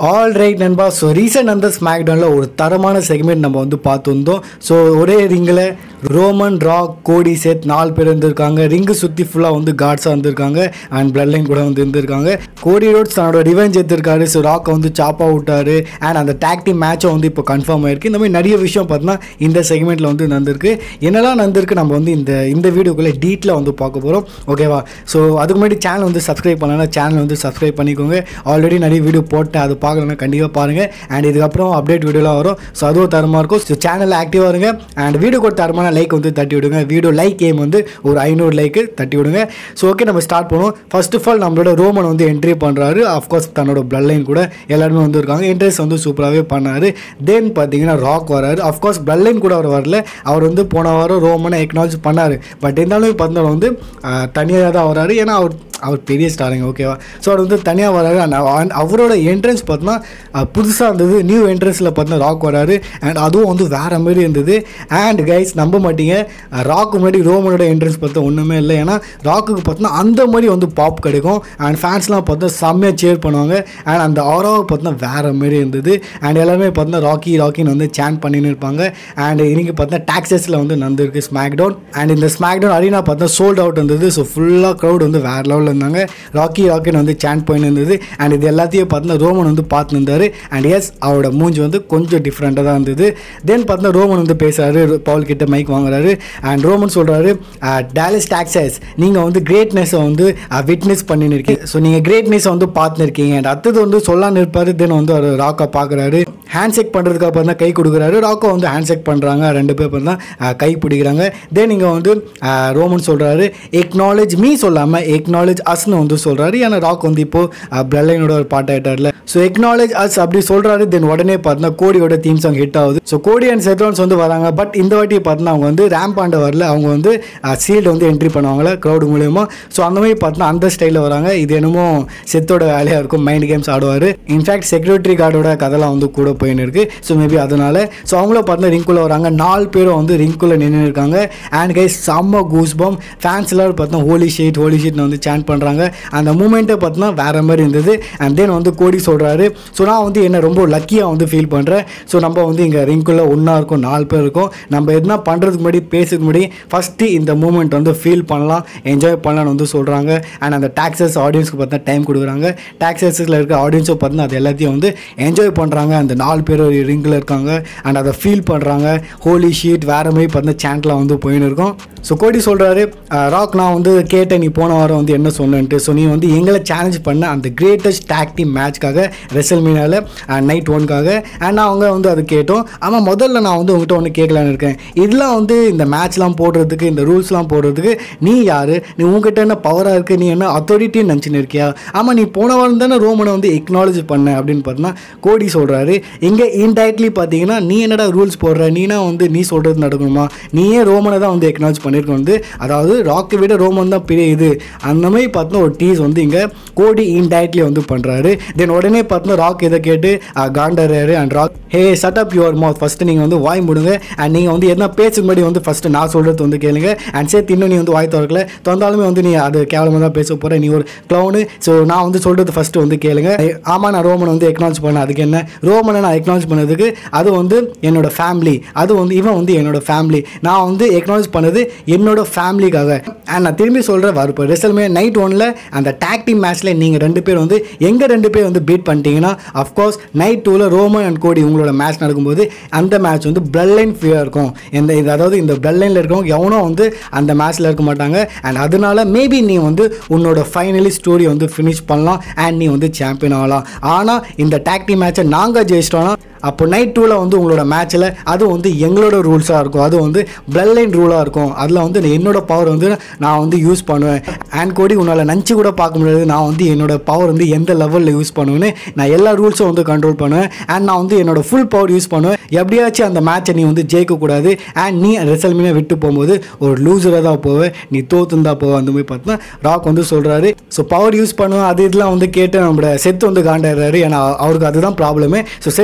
all right நண்பா so recent அந்த ஸ்மாக்டவுனில் ஒரு தரமான செக்மெண்ட் நம்ம வந்து பார்த்துருந்தோம் ஸோ ஒரே ரிங்கில் ரோமன் ராக் கோடி சேத் நாலு பேர் இருந்திருக்காங்க ரிங்கு சுற்றி ஃபுல்லாக வந்து காட்ஸாக இருந்திருக்காங்க அண்ட் பிளட் லைன் கூட வந்து இருந்திருக்காங்க கோடி ரோட்ஸ் தன்னோட ரிவெஞ்ச் எடுத்திருக்காரு ஸோ ராக்கை வந்து சாப்பா விட்டாரு அண்ட் அந்த டாக் டீம் மேட்சும் வந்து இப்போ கன்ஃபார்ம் ஆயிருக்கு இந்த மாதிரி நிறைய விஷயம் பார்த்தீங்கன்னா இந்த செக்மெண்ட்டில் வந்து நடந்திருக்கு என்னெல்லாம் நடந்திருக்கு நம்ம வந்து இந்த இந்த வீடியோக்குள்ளே டீட்டில் வந்து பார்க்க போகிறோம் ஓகேவா ஸோ அதுக்கு முன்னாடி சேனல் வந்து சப்ஸ்கிரைப் பண்ணலன்னா சேனல் வந்து சப்ஸ்கிரைப் பண்ணிக்கோங்க ஆல்ரெடி நிறைய வீடியோ போட்டேன் அது பார்க்கலன்னா கண்டிப்பாக பாருங்கள் அண்ட் இதுக்கப்புறம் அப்டேட் வீடியோலாம் வரும் ஸோ அதுவும் தரமாக இருக்கும் ஸோ சேனலில் ஆக்டிவாக இருங்க அண்ட் வீடியோ கூட தரமான லைக் வந்து தட்டி விடுங்க வீடியோ லைக் கேம் வந்து ஒரு ஐநூறு லைக்கு தட்டி விடுங்க ஸோ ஓகே நம்ம ஸ்டார்ட் பண்ணுவோம் ஃபர்ஸ்ட் ஆஃப் ஆல் நம்மளோட ரோமன் வந்து என்ட்ரி பண்ணுறாரு அஃப்கோர்ஸ் தன்னோட பிளட் லைன் கூட எல்லாருமே வந்து இருக்காங்க இன்ட்ரெஸ்ட் வந்து சூப்பராகவே பண்ணார் தென் பார்த்தீங்கன்னா ராக் வராரு அஃப்கோர்ஸ் பிளட் லைன் கூட அவர் வரல அவர் வந்து போன வாரம் ரோமனை எக்னாலஜ் பண்ணார் பட் இருந்தாலும் பார்த்தீங்கன்னா வந்து தனியாக தான் வராரு ஏன்னா அவர் அவர் பெரிய ஸ்டாருங்க ஓகேவா ஸோ அவர் வந்து தனியாக வராரு and அவ- அவரோட என்ட்ரன்ஸ் பார்த்தோன்னா புதுசாக இருந்தது நியூ என்ட்ரன்ஸில் பார்த்தா ராக் வராரு அண்ட் அதுவும் வந்து வேறு மாதிரி இருந்தது அண்ட் கைஸ் நம்ப மாட்டீங்க ராக்கு முன்னாடி ரோமனோட என்ட்ரன்ஸ் பார்த்தா ஒன்றுமே இல்லை ஏன்னா ராக்குக்கு பார்த்தோன்னா அந்த மாதிரி வந்து பாப் கிடைக்கும் அண்ட் ஃபேன்ஸ்லாம் பார்த்தா செம்மையாக சேர் பண்ணுவாங்க அண்ட் அந்த ஆரோவை பார்த்தா வேறு மாதிரி இருந்தது அண்ட் எல்லாருமே பார்த்தா ராக்கி ராக்கின்னு வந்து சேன் பண்ணின்னு இருப்பாங்க அண்ட் இன்னைக்கு பார்த்தா டாக்ஸஸில் வந்து நடந்திருக்கு ஸ்மாக் டவுன் அண்ட் இந்த ஸ்மாக் டவுன் அரீனா பார்த்தா சோல்ட் அவுட் இருந்தது ஸோ ஃபுல்லாக க்ரௌட் வந்து வேறு லெவலில் இருந்தாங்க ராக்கி ராக்கின்னு வந்து சேன் பண்ணி இருந்தது அண்ட் இது எல்லாத்தையும் பார்த்தா ரோமன் வந்து பார்த்து இருந்தார் அண்ட் எஸ் அவரோட மூஞ்சி வந்து கொஞ்சம் டிஃப்ரெண்ட்டாக தான் இருந்தது தென் பார்த்தா ரோமன் வந்து பேசுறாரு பவுல் கிட்ட மைக் வாங்குறாரு அண்ட் ரோமன் சொல்கிறாரு டேலஸ் டாக்ஸஸ் நீங்கள் வந்து கிரேட்னஸை வந்து விட்னஸ் பண்ணின்னு இருக்கீங்க ஸோ நீங்கள் கிரேட்னஸை வந்து பார்த்துன்னு இருக்கீங்க அண்ட் அடுத்தது வந்து சொல்லான்னு இருப்பார் தென் வந்து அவர் ராக்கை பார்க்குறாரு ஹேண்ட் செக் பண்ணுறதுக்கு அப்புறம் தான் கை கொடுக்குறாரு ராக்கோ வந்து ஹேண்ட் செக் பண்ணுறாங்க ரெண்டு பேர் தான் கை பிடிக்கிறாங்க தென் இங்கே வந்து அஹ், ரோமன் சொல்கிறாரு எக்னாலேஜ் மீ சொல்லாமல் எக்னாலேஜ் அஸ்னு வந்து சொல்கிறாரு ஏன்னா ராக் வந்து இப்போது பிளலைனோட ஒரு பாட்டு ஆயிட்டார்ல ஸோ எக்னாலேஜ் அஸ் அப்படி சொல்கிறாரு தென் உடனே பார்த்தா கோடியோட தீம் சாங் ஹிட் ஆகுது ஸோ கோடி அண்ட் செத்ரோன்ஸ் வந்து வராங்க பட் இந்த வாட்டி பார்த்தா அவங்க வந்து ரேம்ப் ஆண்ட வரல அவங்க வந்து சீல்டு வந்து என்ட்ரி பண்ணுவாங்களே க்ரௌடு மூலியமாக ஸோ அந்த மாதிரி பார்த்தா அந்த ஸ்டைலில் வராங்க இது என்னமோ செத்தோட வேலையாக இருக்கும் மைண்ட் கேம்ஸ் ஆடுவார் இன்ஃபேக்ட் செக்யூரிட்டி கார்டோட கதைலாம் வந்து கூட போயின்னு இருக்கு ஸோ மேபி அதனால ஸோ அவங்கள பார்த்தா ரிங்குள்ளே வராங்க நாலு பேரும் வந்து ரிங்குள்ளே நின்று இருக்காங்க அண்ட் கைஸ் செம்ம கூஸ் பம் ஃபேன்ஸ் எல்லாரும் பார்த்தா ஹோலி ஷீட் ஹோலி ஷீட்னு வந்து சேன் பண்ணுறாங்க அந்த மூமெண்ட்டை பார்த்தா வேற மாதிரி இருந்தது அண்ட் தென் வந்து கோடி சொல்கிறாரு ஸோ நான் வந்து என்ன ரொம்ப லக்கியாக வந்து ஃபீல் பண்ணுறேன் ஸோ நம்ம வந்து இங்கே ரிங்குள்ளே ஒன்றா இருக்கும் நாலு பேர் இருக்கும் நம்ம எதுனா பண்ணுறதுக்கு முன்னாடி பேசுறதுக்கு முன்னாடி ஃபஸ்ட்டு இந்த மூமெண்ட் வந்து ஃபீல் பண்ணலாம் என்ஜாய் பண்ணலாம்னு வந்து சொல்கிறாங்க அண்ட் அந்த டாக்ஸஸ் ஆடியன்ஸ்க்கு பார்த்தா டைம் கொடுக்குறாங்க டாக்ஸஸில் இருக்க ஆடியன்ஸும் பார்த்தா அது எல்லாத்தையும் வந்து என்ஜாய் பண்ணுறாங்க அந்த நாலு பேர் ஒரு ரிங்கில் இருக்காங்க அண்ட் அதை ஃபீல் பண்ணுறாங்க ஹோலி ஷீட் வேறு மாதிரி பார்த்தா சேண்ட்லாம் வந்து போயின்னு இருக்கும் ஸோ கோடி சொல்கிறாரு ராக் நான் வந்து கேட்டேன் நீ போன வாரம் வந்து என்ன சொன்னேன்ட்டு ஸோ நீ வந்து எங்களை சேலஞ்ச் பண்ண அந்த கிரேட்டஸ்ட் டாக் டீம் மேட்ச்க்காக ரெசல் மீனால நைட் ஒன்க்காக அண்ட் நான் அவங்க வந்து அது கேட்டோம் ஆமாம் முதல்ல நான் வந்து உங்ககிட்ட ஒன்று கேட்கலான்னு இருக்கேன் இதெல்லாம் வந்து இந்த மேட்ச்லாம் போடுறதுக்கு இந்த ரூல்ஸ்லாம் போடுறதுக்கு நீ யார் நீ உங்ககிட்ட என்ன பவராக இருக்குது நீ என்ன அத்தாரிட்டின்னு நினச்சின்னு இருக்கியா ஆமாம் நீ போன வாரம் தானே ரோமனை வந்து எக்னாலஜ் பண்ண அப்படின்னு பார்த்தீங்கன்னா கோடி சொல்கிறாரு இங்கே இன்டைரக்ட்லி பார்த்தீங்கன்னா நீ என்னடா ரூல்ஸ் போடுற நீனா வந்து நீ சொல்கிறது நடக்கணுமா நீயே ரோமனை தான் வந்து எக்னாலஜ் பண்ணியிருக்க வந்து அதாவது ராக்கை விட ரோமன் தான் பெரிய இது அந்த மாதிரி பார்த்தா ஒரு டீஸ் வந்து இங்கே கோடி இன்டைரக்ட்லி வந்து பண்ணுறாரு தென் உடனே பார்த்தா ராக் இதை கேட்டு காண்டறாரு அண்ட் Rock hey shut up your mouth first நீங்கள் வந்து வாய் முடுங்க அண்ட் நீங்கள் வந்து என்ன பேசுக்கு முன்னாடி வந்து ஃபஸ்ட்டு நான் சொல்கிறது வந்து கேளுங்க அண்ட் சேர்த்து இன்னும் நீ வந்து வாய் திறக்கல திறந்தாலுமே வந்து நீ அது கேவலமாக தான் பேச போகிற நீ ஒரு க்ளவுனு ஸோ நான் வந்து சொல்கிறது ஃபஸ்ட்டு வந்து கேளுங்க ஆமாம் நான் ரோமனை வந்து எக்னாலஜ் பண்ணேன் அதுக்கு என்ன ரோமனை நான் எக்னாலஜ் பண்ணதுக்கு அது வந்து என்னோட ஃபேமிலி அது வந்து இவன் வந்து என்னோட ஃபேமிலி நான் வந்து எக்னாலஜ் பண்ணது என்னோட ஃபேமிலிக்காக அண்ட் நான் திரும்பி சொல்கிறேன் வரப்போ ரிசல்மே நைட் ஒன்ல அந்த டாக் டீம் மேட்ச்சில் நீங்கள் ரெண்டு பேர் வந்து எங்கள் ரெண்டு பேர் வந்து பீட் பண்ணிட்டீங்கன்னா அஃப்கோர்ஸ் நைட் டூவில் ரோமன் அண்ட் கோடி உங்களோட மேட்ச் நடக்கும்போது அந்த மேட்ச் வந்து பிளட் லைன் ஃபியாக இருக்கும் இந்த இது அதாவது இந்த பிளட் லைனில் இருக்கவங்க எவனும் வந்து அந்த மேட்ச்சில் இருக்க மாட்டாங்க அண்ட் அதனால மேபி நீ வந்து உன்னோட ஃபைனலி ஸ்டோரி வந்து ஃபினிஷ் பண்ணலாம் அண்ட் நீ வந்து சாம்பியன் ஆகலாம் ஆனால் இந்த டாக் டீம் மேட்சை நாங்கள் ஜெயிச்சிட்டோம்னா அப்போ நைட் டூவில் வந்து உங்களோட மேட்ச்சில் அது வந்து எங்களோட ரூல்ஸாக இருக்கும் அது வந்து பிளட் லைன் ரூலாக இருக்கும் அதில் வந்து என்னோட பவர் வந்து நான் வந்து யூஸ் பண்ணுவேன் அண்ட் கோடி உன்னால் நினச்சி கூட பார்க்க முடியாது நான் வந்து என்னோட பவர் வந்து எந்த லெவலில் யூஸ் பண்ணுவேன்னு நான் எல்லா ரூல்ஸும் வந்து கண்ட்ரோல் பண்ணுவேன் அண்ட் நான் வந்து என்னோட ஃபுல் பவர் யூஸ் பண்ணுவேன் எப்படியாச்சும் அந்த மேட்சை நீ வந்து ஜெயிக்கக்கூடாது அண்ட் நீ ரெசல்மினை விட்டு போகும்போது ஒரு லூசராக தான் போவேன் நீ தோத்துந்தா போவ அந்த மாதிரி பார்த்தா ராக் வந்து சொல்கிறாரு ஸோ பவர் யூஸ் பண்ணுவேன் அது இதெல்லாம் வந்து கேட்டு நம்மளோட செத்து வந்து காண்டாடுறாரு ஏன்னா அவருக்கு அதுதான் ப்ராப்ளமே ஸோ செத்து வந்து இங்கே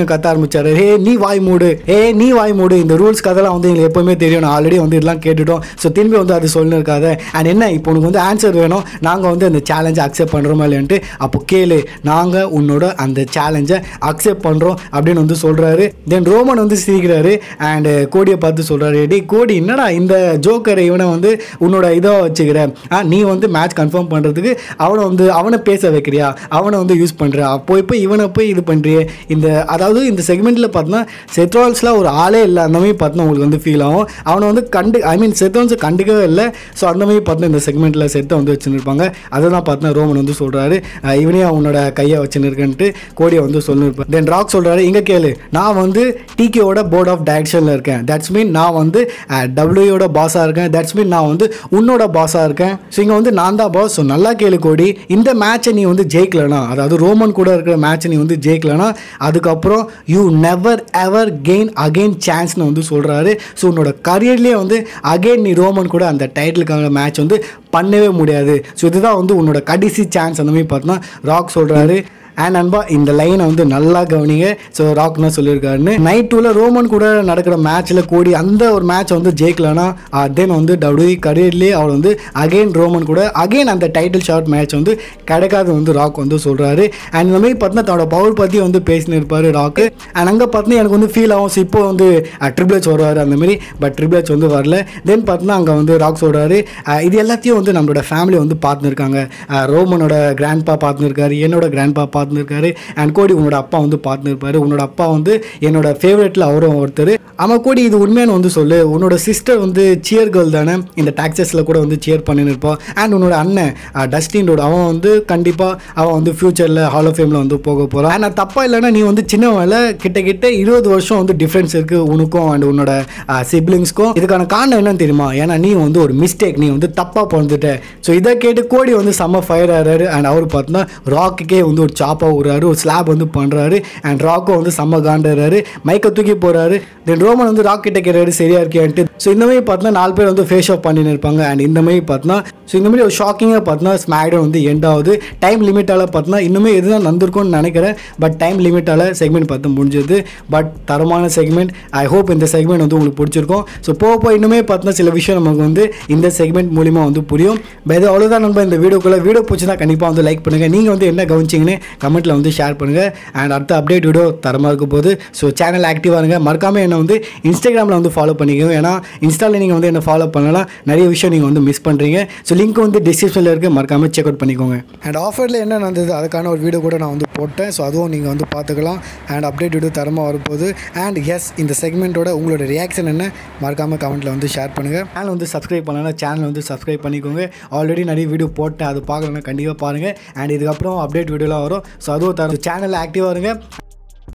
கத்த ஆரம்பிச்சாரு ஹே நீ வாய் மூடு ஏ நீ வாய் மூடு இந்த ரூல்ஸ் கதெல்லாம் வந்து எங்களுக்கு எப்பவுமே தெரியும் நான் ஆல்ரெடி வந்து இதெல்லாம் கேட்டுட்டோம் ஸோ திரும்பி வந்து அது சொல்லின்னு இருக்காத அண்ட் என்ன இப்போ உனக்கு வந்து ஆன்சர் வேணும் நாங்கள் வந்து அந்த சேலஞ்சை அக்செப்ட் பண்ணுறோமா இல்லைன்ட்டு அப்போ கேளு நாங்கள் உன்னோட அந்த சேலஞ்சை அக்செப்ட் பண்ணுறோம் அப்படின்னு வந்து சொல்கிறாரு தென் ரோமன் வந்து சிரிக்கிறாரு அண்ட் கோடியை பார்த்து சொல்கிறாரு டேய் கோடி என்னடா இந்த ஜோக்கரை இவனை வந்து உன்னோட இதாக வச்சுக்கிற ஆ நீ வந்து மேட்ச் கன்ஃபார்ம் பண்ணுறதுக்கு அவனை வந்து அவனை பேச வைக்கிறியா அவனை வந்து யூஸ் பண்ணுற அப்போ இப்போ இவனை போய் இது பண்ணுறியே இந்த அதாவது இந்த செக்மெண்ட்டில் பார்த்தோன்னா செத்ரால்ஸ்லாம் ஒரு ஆளே இல்லை அந்த மாதிரி பார்த்தா உங்களுக்கு வந்து ஃபீல் ஆகும் அவனை வந்து கண்டு ஐ மீன் செத்தவன்ஸை கண்டுக்கவே இல்லை ஸோ அந்த மாதிரி பார்த்தா இந்த செக்மெண்ட்டில் செத்தை வந்து வச்சுருப்பாங்க அதை தான் பார்த்தா ரோமன் வந்து சொல்கிறாரு இவனே அவனோட கையை வச்சுருக்கேன்ட்டு கோடியை வந்து சொல்லியிருப்பார் தென் ராக் சொல்கிறாரு இங்கே கேளு நான் வந்து டிகேவோட போர்ட் ஆஃப் டைரக்ஷனில் இருக்கேன் தட்ஸ் மீன் நான் வந்து டபிள்யூயோட பாஸாக இருக்கேன் தட்ஸ் மீன் நான் வந்து உன்னோட பாஸாக இருக்கேன் ஸோ இங்கே வந்து நான் தான் பாஸ் ஸோ நல்லா கேளு கோடி இந்த மேட்சை நீ வந்து ஜெயிக்கலனா அதாவது ரோமன் கூட இருக்கிற மேட்சை நீ வந்து ஜெயிக்கலனா அதுக்கப்புறம் you never ever gain again சான்ஸ்னு வந்து சொல்கிறாரு ஸோ உன்னோட கரியர்லேயே வந்து அகெயின் நீ ரோமன் கூட அந்த டைட்டிலுக்கான மேட்ச் வந்து பண்ணவே முடியாது ஸோ இதுதான் வந்து உன்னோட கடைசி சான்ஸ் அந்த மாதிரி பார்த்தோன்னா ராக் சொல்கிறாரு அண்ட் அன்பா இந்த லைனை வந்து நல்லா கவனிங்க ஸோ ராக்னா சொல்லியிருக்காருன்னு நைட் டூவில் ரோமன் கூட நடக்கிற மேட்ச்சில் கூடி அந்த ஒரு மேட்ச் வந்து ஜெயிக்கலனா தென் வந்து டபிள்யூ கரியர்லேயே அவர் வந்து அகைன் ரோமன் கூட அகைன் அந்த டைட்டில் ஷார்ட் மேட்ச் வந்து கிடைக்காது வந்து ராக் வந்து சொல்கிறாரு அண்ட் இந்த மாதிரி பார்த்தீங்கன்னா தன்னோட பவர் பற்றி வந்து பேசினு இருப்பார் ராக்கு அண்ட் அங்கே பார்த்தீங்கன்னா எனக்கு வந்து ஃபீல் ஆகும் ஸோ இப்போ வந்து ட்ரிபிள்ஹெச் வருவார் அந்த மாதிரி பட் ட்ரிபிள்ஹெச் வந்து வரல தென் பார்த்தீங்கன்னா அங்கே வந்து ராக் சொல்கிறாரு இது எல்லாத்தையும் வந்து நம்மளோட ஃபேமிலி வந்து பார்த்துருக்காங்க ரோமனோட கிராண்ட்பா பார்த்துருக்காரு என்னோட கிராண்ட்பா பார்த்துருக்காரு அண்ட் கோடி உன்னோட அப்பா வந்து பார்த்துருப்பாரு உன்னோட அப்பா வந்து என்னோட ஃபேவரட்டில் அவரும் ஒருத்தர் ஆமாம் கோடி இது உண்மையான வந்து சொல்லு உன்னோட சிஸ்டர் வந்து சியர் கேர்ள் தானே இந்த டாக்ஸஸில் கூட வந்து சியர் பண்ணின்னு இருப்பான் அண்ட் உன்னோட அண்ணன் டஸ்டின் ரோடு அவன் வந்து கண்டிப்பாக அவன் வந்து ஃப்யூச்சரில் ஹால் ஆஃப் ஃபேமில் வந்து போக போகிறான் ஆனால் தப்பாக இல்லைன்னா நீ வந்து சின்னவன்ல கிட்ட கிட்ட இருபது வருஷம் வந்து டிஃப்ரென்ஸ் இருக்குது உனக்கும் அண்ட் உன்னோட சிப்ளிங்ஸ்க்கும் இதுக்கான காரணம் என்னன்னு தெரியுமா ஏன்னா நீ வந்து ஒரு மிஸ்டேக் நீ வந்து தப்பாக பிறந்துட்ட ஸோ இதை கேட்டு கோடி வந்து செம்ம ஃபயர் ஆகிறாரு அண்ட் அவர் பார்த்தோன்னா ராக்குக்கே வந்து ஒரு சாப்பாக விடுறாரு ஒரு ஸ்லாப் வந்து பண்ணுறாரு அண்ட் ராக்கும் வந்து செம்ம காண்டுறாரு மைக்கை தூக்கி போகிறாரு தென் ரோமன் வந்து ராக் கிட்ட கேட்கறாரு சரியா இருக்கியான்ட்டு ஸோ இந்த மாதிரி பார்த்தோன்னா நாலு பேர் வந்து ஃபேஸ் ஆஃப் பண்ணின்னு இருப்பாங்க அண்ட் இந்த மாதிரி பார்த்தோன்னா ஸோ இந்த மாதிரி ஒரு ஷாக்கிங்காக பார்த்தோன்னா ஸ்மாக்டவுன் வந்து எண்ட் ஆகுது டைம் லிமிட்டால் பார்த்தோன்னா இன்னுமே எதுதான் நடந்திருக்கும்னு நினைக்கிறேன் பட் டைம் லிமிட்டால் செக்மெண்ட் பார்த்து முடிஞ்சது பட் தரமான செக்மெண்ட் ஐ ஹோப் இந்த செக்மெண்ட் வந்து உங்களுக்கு பிடிச்சிருக்கும் ஸோ போக போக இன்னுமே பார்த்தோன்னா சில விஷயம் நமக்கு வந்து இந்த செக்மெண்ட் மூலிமா வந்து புரியும் இது அவ்வளோதான் நம்ம இந்த வீடியோக்குள்ளே வீடியோ பிடிச்சிருந்தா கண்டிப்பாக வந்து லைக் பண்ணுங்கள் நீங்கள் வந்து என்ன கவனிச்சிங்கன்னு கமெண்ட்டில் வந்து ஷேர் பண்ணுங்கள் அண்ட் அடுத்த அப்டேட் வீடியோ தரமாக இருக்க போது ஸோ சேனல் ஆக்டிவாக இருங்க மறக்காமல் என்ன வந்து இன்ஸ்டாகிராமில் வந்து ஃபாலோ பண்ணிக்கோங்க ஏன்னா இன்ஸ்டாவில் நீங்கள் வந்து என்ன ஃபாலோ பண்ணலாம் நிறைய விஷயம் நீங்கள் வந்து மிஸ் பண்ணுறீங்க ஸோ லிங்க் வந்து டிஸ்கிரிப்ஷனில் இருக்குது மறக்காமல் செக் அவுட் பண்ணிக்கோங்க அண்ட் ஆஃபரில் என்ன நடந்தது அதுக்கான ஒரு வீடியோ கூட நான் வந்து போட்டேன் ஸோ அதுவும் நீங்கள் வந்து பார்த்துக்கலாம் அண்ட் அப்டேட் வீடியோ தரமாக வரப்போகுது அண்ட் எஸ் இந்த செக்மெண்ட்டோட உங்களோட ரியாக்ஷன் என்ன மறக்காமல் கமெண்ட்டில் வந்து ஷேர் பண்ணுங்கள் சேனல் வந்து சப்ஸ்கிரைப் பண்ணலாம் சேனல் வந்து சப்ஸ்கிரைப் பண்ணிக்கோங்க ஆல்ரெடி நிறைய வீடியோ போட்டேன் அது பார்க்கலன்னா கண்டிப்பாக பாருங்கள் அண்ட் இதுக்கப்புறம் அப்டேட் வீடியோலாம் வரும் ஸோ அதுவும் தர சேனலில் ஆக்டிவாக இருங்க